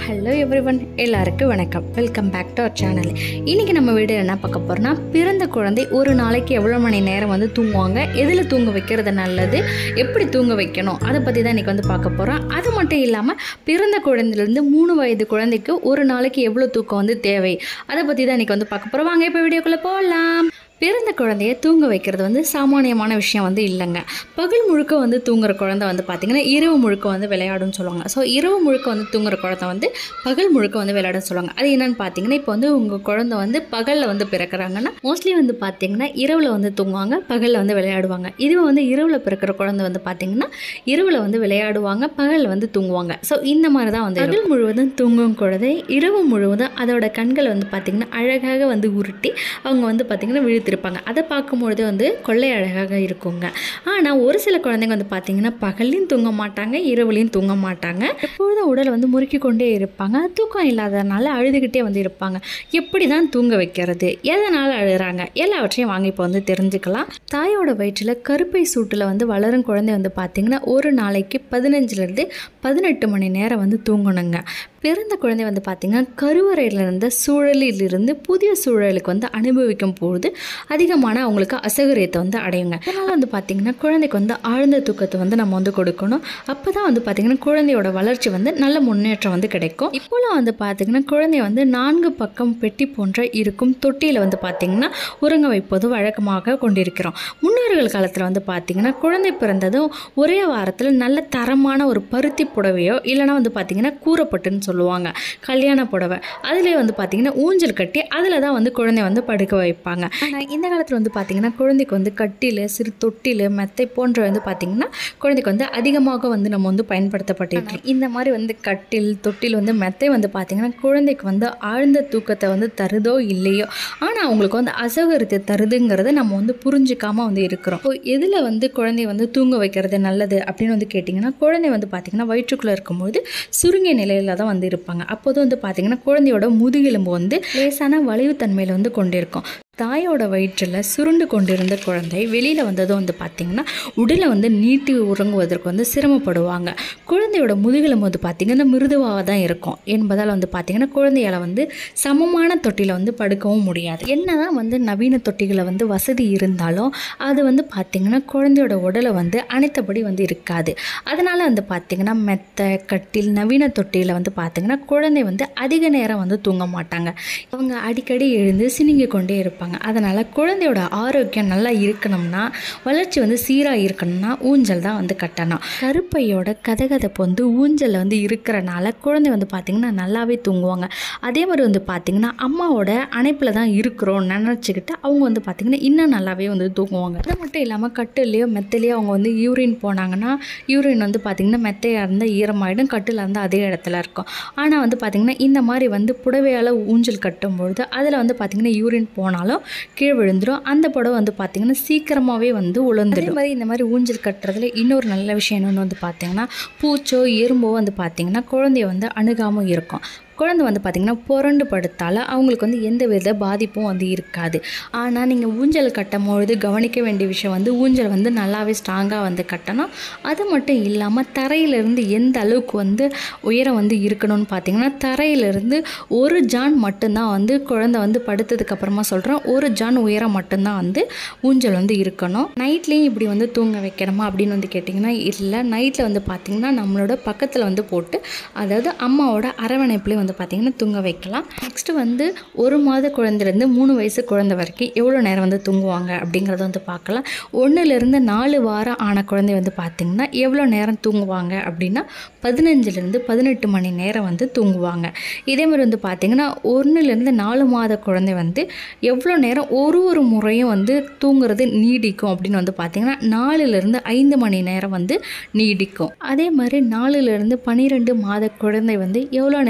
hello everyone எல்லாருக்கும் வணக்கம் welcome back to our channel இன்றைக்கி நம்ம வீடியோ என்ன பார்க்க போகிறோம்னா பிறந்த குழந்தை ஒரு நாளைக்கு எவ்வளோ மணி நேரம் வந்து தூங்குவாங்க எதில் தூங்க வைக்கிறது நல்லது எப்படி தூங்க வைக்கணும் அதை பற்றி தான் இன்றைக்கி வந்து பார்க்க போகிறோம் அது மட்டும் இல்லாமல் பிறந்த குழந்தைலேருந்து மூணு வயது குழந்தைக்கு ஒரு நாளைக்கு எவ்வளோ தூக்கம் வந்து தேவை அதை பற்றி தான் இன்றைக்கி வந்து பார்க்க போகிறோம் வாங்க இப்போ வீடியோக்குள்ளே போகலாம் பிறந்த குழந்தைய தூங்க வைக்கிறது வந்து சாமானியமான விஷயம் வந்து இல்லைங்க பகல் முழுக்க வந்து தூங்குற குழந்தை வந்து பார்த்திங்கன்னா இரவு முழுக்க வந்து விளையாடும்னு சொல்லுவாங்க ஸோ இரவு முழுக்க வந்து தூங்குற குழந்தை வந்து பகல் முழுக்க வந்து விளையாடுன்னு சொல்லுவாங்க அது என்னன்னு பார்த்தீங்கன்னா இப்போ வந்து உங்கள் குழந்தை வந்து பகலில் வந்து பிறக்கிறாங்கன்னா மோஸ்ட்லி வந்து பார்த்தீங்கன்னா இரவில் வந்து தூங்குவாங்க பகலில் வந்து விளையாடுவாங்க இதுவே வந்து இரவில் பிறக்கிற குழந்தை வந்து பார்த்தீங்கன்னா இரவில் வந்து விளையாடுவாங்க பகலில் வந்து தூங்குவாங்க ஸோ இந்த மாதிரி தான் வந்து பகல் முழுவதும் தூங்கும் குழந்தை இரவு முழுவதும் அதோட கண்களை வந்து பார்த்திங்கன்னா அழகாக வந்து உருட்டி அவங்க வந்து பார்த்திங்கன்னா விழுத்திருப்பாங்க அதை பார்க்கும்பொழுது வந்து கொள்ளை அழகாக இருக்குங்க ஆனால் ஒரு சில குழந்தைங்க வந்து பார்த்திங்கன்னா பகல்லையும் தூங்க மாட்டாங்க இரவுலையும் தூங்க மாட்டாங்க எப்பொழுதும் உடலை வந்து முறுக்கி கொண்டே இருப்பாங்க தூக்கம் இல்லாததுனால அழுதுகிட்டே வந்து இருப்பாங்க எப்படி தான் தூங்க வைக்கிறது எதனால் அழுகிறாங்க எல்லாவற்றையும் வாங்கி இப்போ வந்து தெரிஞ்சுக்கலாம் தாயோட வயிற்றில் கருப்பை சூட்டில் வந்து வளரும் குழந்தை வந்து பார்த்திங்கன்னா ஒரு நாளைக்கு பதினஞ்சுலேருந்து பதினெட்டு மணி நேரம் வந்து தூங்கணுங்க பிறந்த குழந்தை வந்து பார்த்திங்கன்னா கருவறையில் இருந்த சூழலிலிருந்து புதிய சூழலுக்கு வந்து அனுபவிக்கும் பொழுது அதிகமான அவங்களுக்கு அசௌகரியத்தை வந்து அடையுங்க அதனால் வந்து பார்த்திங்கன்னா குழந்தைக்கு வந்து ஆழ்ந்த தூக்கத்தை வந்து நம்ம வந்து கொடுக்கணும் அப்போ தான் வந்து பார்த்திங்கன்னா குழந்தையோட வளர்ச்சி வந்து நல்ல முன்னேற்றம் வந்து கிடைக்கும் இப்போலாம் வந்து பார்த்திங்கன்னா குழந்தைய வந்து நான்கு பக்கம் பெட்டி போன்ற இருக்கும் தொட்டியில் வந்து பார்த்திங்கன்னா உறங்க வைப்பது வழக்கமாக கொண்டிருக்கிறோம் முன்னோர்கள் காலத்தில் வந்து பார்த்திங்கன்னா குழந்தை பிறந்ததும் ஒரே வாரத்தில் நல்ல தரமான ஒரு பருத்தி புடவையோ இல்லைனா வந்து பார்த்திங்கன்னா கூறப்பட்டுன்னு சொல்லுவாங்க கல்யாண புடவை அதிலே வந்து பார்த்திங்கன்னா ஊஞ்சல் கட்டி அதில் தான் வந்து குழந்தை வந்து படுக்க வைப்பாங்க ஆனால் இந்த காலத்தில் வந்து பார்த்திங்கன்னா குழந்தைக்கு வந்து கட்டில் சிறு தொட்டில் மெத்தை போன்ற வந்து பார்த்திங்கன்னா குழந்தைக்கு வந்து அதிகமாக வந்து நம்ம வந்து பயன்படுத்தப்பட்டு இந்த மாதிரி வந்து கட்டில் தொட்டில் வந்து மெத்தை வந்து பார்த்திங்கன்னா குழந்தைக்கு வந்து ஆழ்ந்த தூக்கத்தை வந்து தருதோ இல்லையோ ஆனால் அவங்களுக்கு வந்து அசௌகரியத்தை தருதுங்கிறத நம்ம வந்து புரிஞ்சுக்காம வந்து இருக்கிறோம் இப்போ எதில் வந்து குழந்தைய வந்து தூங்க வைக்கிறது நல்லது அப்படின்னு வந்து கேட்டிங்கன்னா குழந்தை வந்து பார்த்திங்கன்னா வயிற்றுக்குள்ளே இருக்கும்போது சுருங்கிய நிலையில் தான் வந்து இருப்பாங்க அப்போது வந்து பார்த்திங்கன்னா குழந்தையோட முதுகெலும்பு வந்து லேசான வளைவுத்தன்மையில் வந்து கொண்டிருக்கும் தாயோட வயிற்றில் சுருண்டு கொண்டிருந்த குழந்தை வெளியில் வந்ததும் வந்து பார்த்திங்கன்னா உடலை வந்து நீட்டி உறங்குவதற்கு வந்து சிரமப்படுவாங்க குழந்தையோட முதுகெலும்பு வந்து பார்த்திங்கன்னா மிருதுவாக தான் இருக்கும் என்பதால் வந்து பார்த்திங்கன்னா குழந்தையால் வந்து சமமான தொட்டியில் வந்து படுக்கவும் முடியாது என்னதான் வந்து நவீன தொட்டிகளை வந்து வசதி இருந்தாலும் அது வந்து பார்த்திங்கன்னா குழந்தையோட உடலை வந்து அனைத்தபடி வந்து இருக்காது அதனால் வந்து பார்த்திங்கன்னா மெத்த கட்டில் நவீன தொட்டியில் வந்து பார்த்திங்கன்னா குழந்தை வந்து அதிக நேரம் வந்து தூங்க மாட்டாங்க அவங்க அடிக்கடி எழுந்து சினிங்கி கொண்டே இருப்பாங்க அதனால் குழந்தையோட ஆரோக்கியம் நல்லா இருக்கணும்னா வளர்ச்சி வந்து சீராக இருக்கணும்னா ஊஞ்சல் தான் வந்து கட்டணும் கருப்பையோட கதகதப்பு வந்து ஊஞ்சலில் வந்து இருக்கிறனால குழந்தை வந்து பார்த்திங்கன்னா நல்லாவே தூங்குவாங்க அதே மாதிரி வந்து பார்த்திங்கன்னா அம்மாவோட அணைப்பில் தான் இருக்கிறோம் நினச்சிக்கிட்டு அவங்க வந்து பார்த்திங்கன்னா இன்னும் நல்லாவே வந்து தூங்குவாங்க அது மட்டும் இல்லாமல் கட்டிலையோ மெத்திலையோ அவங்க வந்து யூரின் போனாங்கன்னா யூரின் வந்து பார்த்திங்கன்னா மெத்தையாக இருந்தால் ஈரமாயிடும் கட்டில் இருந்தால் அதே இடத்துல இருக்கும் ஆனால் வந்து பார்த்திங்கன்னா இந்த மாதிரி வந்து புடவையால் ஊஞ்சல் கட்டும்பொழுது அதில் வந்து பார்த்திங்கன்னா யூரின் போனாலும் கீழே விழுந்துடும் அந்த புடவை வந்து பார்த்திங்கன்னா சீக்கிரமாகவே வந்து உளுந்துடும் அதே மாதிரி இந்த மாதிரி ஊஞ்சல் கட்டுறதுல இன்னொரு நல்ல விஷயம் என்னென்னு வந்து பார்த்திங்கன்னா பூச்சோ எறும்போ வந்து பார்த்திங்கன்னா குழந்தைய வந்து அணுகாமல் இருக்கும் குழந்தை வந்து பார்த்திங்கன்னா புரண்டு படுத்தால் அவங்களுக்கு வந்து எந்த வித பாதிப்பும் வந்து இருக்காது ஆனால் நீங்கள் ஊஞ்சல் கட்டும் பொழுது கவனிக்க வேண்டிய விஷயம் வந்து ஊஞ்சல் வந்து நல்லாவே ஸ்ட்ராங்காக வந்து கட்டணும் அது மட்டும் இல்லாமல் தரையிலிருந்து எந்த அளவுக்கு வந்து உயரம் வந்து இருக்கணும்னு பார்த்தீங்கன்னா தரையிலிருந்து ஒரு ஜான் மட்டும்தான் வந்து குழந்தை வந்து படுத்ததுக்கு அப்புறமா சொல்கிறேன் ஒரு ஜான் உயரம் மட்டும்தான் வந்து ஊஞ்சல் வந்து இருக்கணும் நைட்லேயும் இப்படி வந்து தூங்க வைக்கணுமா அப்படின்னு வந்து கேட்டிங்கன்னா இல்லை நைட்டில் வந்து பார்த்திங்கன்னா நம்மளோட பக்கத்தில் வந்து போட்டு அதாவது அம்மாவோட அரவணைப்புலேயும் வந்து பார்த்திங்கன்னா தூங்க வைக்கலாம் நெக்ஸ்ட்டு வந்து ஒரு மாத குழந்தைலேருந்து மூணு வயசு குழந்தை வரைக்கும் எவ்வளோ நேரம் வந்து தூங்குவாங்க அப்படிங்கிறத வந்து பார்க்கலாம் ஒன்றுலேருந்து நாலு வாரம் ஆன குழந்தை வந்து பார்த்திங்கன்னா எவ்வளோ நேரம் தூங்குவாங்க அப்படின்னா பதினஞ்சுலேருந்து பதினெட்டு மணி நேரம் வந்து தூங்குவாங்க இதே மாதிரி வந்து பார்த்திங்கன்னா ஒன்றுலேருந்து நாலு மாத குழந்தை வந்து எவ்வளோ நேரம் ஒரு ஒரு முறையும் வந்து தூங்குறது நீடிக்கும் அப்படின்னு வந்து பார்த்திங்கன்னா நாலுலேருந்து ஐந்து மணி நேரம் வந்து நீடிக்கும் அதே மாதிரி நாலுலேருந்து பன்னிரெண்டு மாத குழந்தை வந்து எவ்வளோ நேரம் தூங்க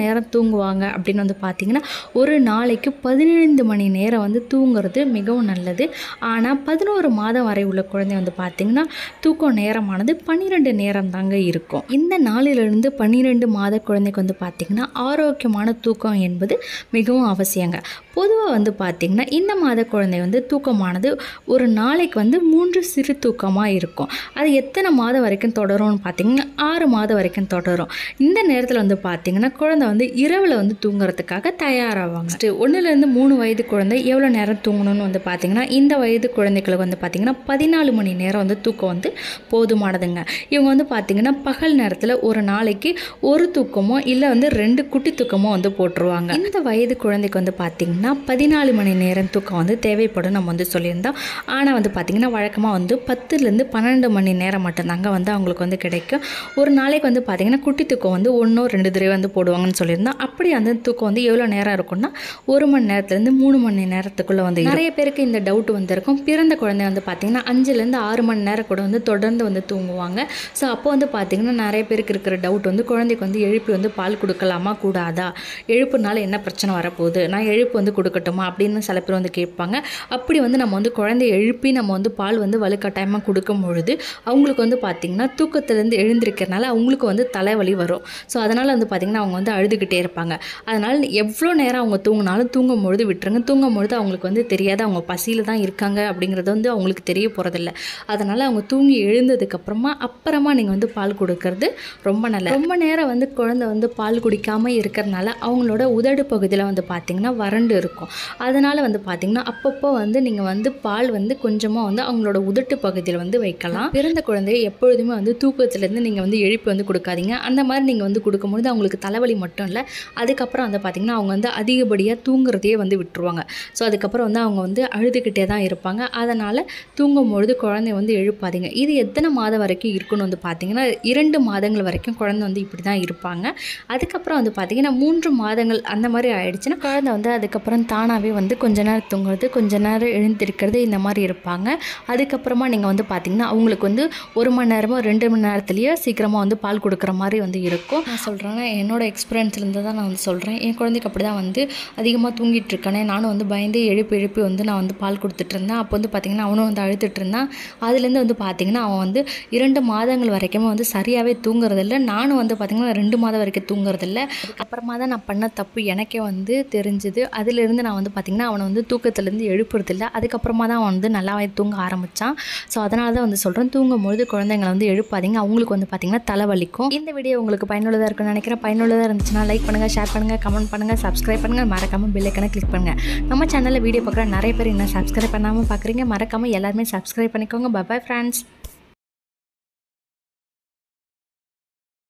தூங்குவாங்க அப்படின்னு வந்து பார்த்திங்கன்னா ஒரு நாளைக்கு பதினைந்து மணி நேரம் வந்து தூங்குறது மிகவும் நல்லது ஆனால் பதினோரு மாதம் வரை உள்ள குழந்தை வந்து பார்த்திங்கன்னா தூக்கம் நேரமானது பன்னிரெண்டு நேரம் தாங்க இருக்கும் இந்த நாளிலிருந்து பன்னிரெண்டு மாத குழந்தைக்கு வந்து பார்த்திங்கன்னா ஆரோக்கியமான தூக்கம் என்பது மிகவும் அவசியங்க பொதுவாக வந்து பார்த்திங்கன்னா இந்த மாத குழந்தை வந்து தூக்கமானது ஒரு நாளைக்கு வந்து மூன்று சிறு தூக்கமாக இருக்கும் அது எத்தனை மாதம் வரைக்கும் தொடரும்னு பார்த்திங்கன்னா ஆறு மாதம் வரைக்கும் தொடரும் இந்த நேரத்தில் வந்து பார்த்திங்கன்னா குழந்தை வந்து இரவில் வந்து தூங்குறதுக்காக தயாராவாங்க ஒன்றுலேருந்து மூணு வயது குழந்தை எவ்வளோ நேரம் தூங்கணும்னு வந்து பார்த்திங்கன்னா இந்த வயது குழந்தைகளுக்கு வந்து பார்த்திங்கன்னா பதினாலு மணி நேரம் வந்து தூக்கம் வந்து போதுமானதுங்க இவங்க வந்து பார்த்திங்கன்னா பகல் நேரத்தில் ஒரு நாளைக்கு ஒரு தூக்கமோ இல்லை வந்து ரெண்டு குட்டி தூக்கமோ வந்து போட்டுருவாங்க இந்த வயது குழந்தைக்கு வந்து பார்த்திங்கன்னா பதினாலு மணி நேரம் தூக்கம் வந்து தேவைப்படும் நம்ம வந்து சொல்லியிருந்தோம் ஆனால் வந்து பார்த்திங்கன்னா வழக்கமாக வந்து பத்துலேருந்து பன்னெண்டு மணி நேரம் மட்டும்தாங்க வந்து அவங்களுக்கு வந்து கிடைக்கும் ஒரு நாளைக்கு வந்து பார்த்திங்கன்னா குட்டி தூக்கம் வந்து ஒன்றோ ரெண்டு தடவை வந்து போடுவாங்கன்னு சொல்லியிருந்தோம் அப்படி அந்த தூக்கம் வந்து எவ்வளோ நேரம் இருக்கும்னா ஒரு மணி நேரத்துலேருந்து மூணு மணி நேரத்துக்குள்ளே வந்து நிறைய பேருக்கு இந்த டவுட் வந்திருக்கும் பிறந்த குழந்தை வந்து பார்த்திங்கன்னா அஞ்சுலேருந்து ஆறு மணி நேரம் கூட வந்து தொடர்ந்து வந்து தூங்குவாங்க ஸோ அப்போ வந்து பார்த்திங்கன்னா நிறைய பேருக்கு இருக்கிற டவுட் வந்து குழந்தைக்கு வந்து எழுப்பி வந்து பால் கொடுக்கலாமா கூடாதா எழுப்புனால என்ன பிரச்சனை வரப்போகுது நான் எழுப்பு வந்து கொடுக்கட்டுமா அப்படின்னு சில பேர் வந்து கேட்பாங்க அப்படி வந்து நம்ம வந்து குழந்தைய எழுப்பி நம்ம வந்து பால் வந்து வலுக்கட்டாயமாக கொடுக்கும் பொழுது அவங்களுக்கு வந்து பார்த்திங்கன்னா தூக்கத்துலேருந்து எழுந்திருக்கிறனால அவங்களுக்கு வந்து தலைவலி வரும் ஸோ அதனால் வந்து பார்த்திங்கன்னா அவங்க வந்து அழுதுகிட்டே இருப்பாங்க அதனால் எவ்வளோ நேரம் அவங்க தூங்கினாலும் தூங்கும் பொழுது விட்டுருங்க தூங்கும் பொழுது அவங்களுக்கு வந்து தெரியாது அவங்க பசியில் தான் இருக்காங்க அப்படிங்கிறது வந்து அவங்களுக்கு தெரிய போகிறதில்ல அதனால் அவங்க தூங்கி எழுந்ததுக்கப்புறமா அப்புறமா நீங்கள் வந்து பால் கொடுக்கறது ரொம்ப நல்லது ரொம்ப நேரம் வந்து குழந்தை வந்து பால் குடிக்காமல் இருக்கிறனால அவங்களோட உதடு பகுதியில் வந்து பார்த்திங்கன்னா வறண்டு இருக்கும் அதனால் வந்து பார்த்திங்கன்னா அப்பப்போ வந்து நீங்கள் வந்து பால் வந்து கொஞ்சமாக வந்து அவங்களோட உதட்டு பகுதியில் வந்து வைக்கலாம் பிறந்த குழந்தைய எப்பொழுதுமே வந்து தூக்கத்துலேருந்து நீங்கள் வந்து எழுப்பி வந்து கொடுக்காதீங்க அந்த மாதிரி நீங்கள் வந்து கொடுக்கும்பொழுது அவங்களுக்கு தலைவலி மட்டும் இல்லை அதுக்கப்புறம் வந்து பார்த்திங்கன்னா அவங்க வந்து அதிகப்படியாக தூங்குறதையே வந்து விட்டுருவாங்க ஸோ அதுக்கப்புறம் வந்து அவங்க வந்து அழுதுகிட்டே தான் இருப்பாங்க அதனால் தூங்கும் பொழுது குழந்தைய வந்து எழுப்பாதீங்க இது எத்தனை மாதம் வரைக்கும் இருக்குன்னு வந்து பார்த்திங்கன்னா இரண்டு மாதங்கள் வரைக்கும் குழந்தை வந்து இப்படி தான் இருப்பாங்க அதுக்கப்புறம் வந்து பார்த்திங்கன்னா மூன்று மாதங்கள் அந்த மாதிரி ஆயிடுச்சுன்னா குழந்தை வந்து அதுக்கப்புறம் தானாகவே வந்து கொஞ்ச நேரம் தூங்குறது கொஞ்ச நேரம் எழுந்திருக்கிறது இந்த மாதிரி இருப்பாங்க அதுக்கப்புறமா நீங்கள் வந்து பார்த்திங்கன்னா அவங்களுக்கு வந்து ஒரு மணி நேரமோ ரெண்டு மணி நேரத்துலேயே சீக்கிரமாக வந்து பால் கொடுக்குற மாதிரி வந்து இருக்கும் நான் சொல்கிறேன்னா என்னோட எக்ஸ்பீரியன்ஸ்லேருந்து தான் நான் வந்து சொல்கிறேன் என் குழந்தைக்கு அப்படி தான் வந்து அதிகமாக தூங்கிட்டு இருக்கானே நானும் வந்து பயந்து எழுப்பி எழுப்பி வந்து நான் வந்து பால் கொடுத்துட்டு இருந்தேன் அப்போ வந்து பார்த்திங்கன்னா அவனும் வந்து அழுதுட்டு இருந்தான் அதுலேருந்து வந்து பார்த்திங்கன்னா அவன் வந்து இரண்டு மாதங்கள் வரைக்குமே வந்து சரியாகவே தூங்குறதில்ல நானும் வந்து பார்த்திங்கன்னா ரெண்டு மாதம் வரைக்கும் தூங்குறதில்ல அப்புறமா தான் நான் பண்ண தப்பு எனக்கே வந்து தெரிஞ்சுது அதிலிருந்து நான் வந்து பார்த்திங்கன்னா அவனை வந்து தூக்கத்துலேருந்து எழுப்புறதில்ல அதுக்கப்புறமா தான் அவன் வந்து நல்லாவே தூங்க ஆரம்பித்தான் ஸோ அதனால தான் வந்து சொல்கிறேன் தூங்கும்பொழுது குழந்தைங்களை வந்து எழுப்பாதீங்க அவங்களுக்கு வந்து பார்த்திங்கன்னா தலைவலிக்கும் இந்த வீடியோ உங்களுக்கு பயனுள்ளதாக இருக்கும்னு நினைக்கிறேன் பயனுள்ளதாக இருந்துச்சுன்னா லைக் பண்ணுங்கள் ஷேர் பண்ணுங்கள் கமெண்ட் பண்ணுங்கள் சப்ஸ்கிரைப் பண்ணுங்கள் மறக்காமல் பெல்லைக்கான கிளிக் பண்ணுங்கள் நம்ம சேனலில் வீடியோ பார்க்குற நிறைய பேர் இன்னும் சப்ஸ்கிரைப் பண்ணாமல் பார்க்குறீங்க மறக்காமல் எல்லாருமே சப்ஸ்கிரைப் பண்ணிக்கோங்க பபாய் ஃப்ரெண்ட்ஸ்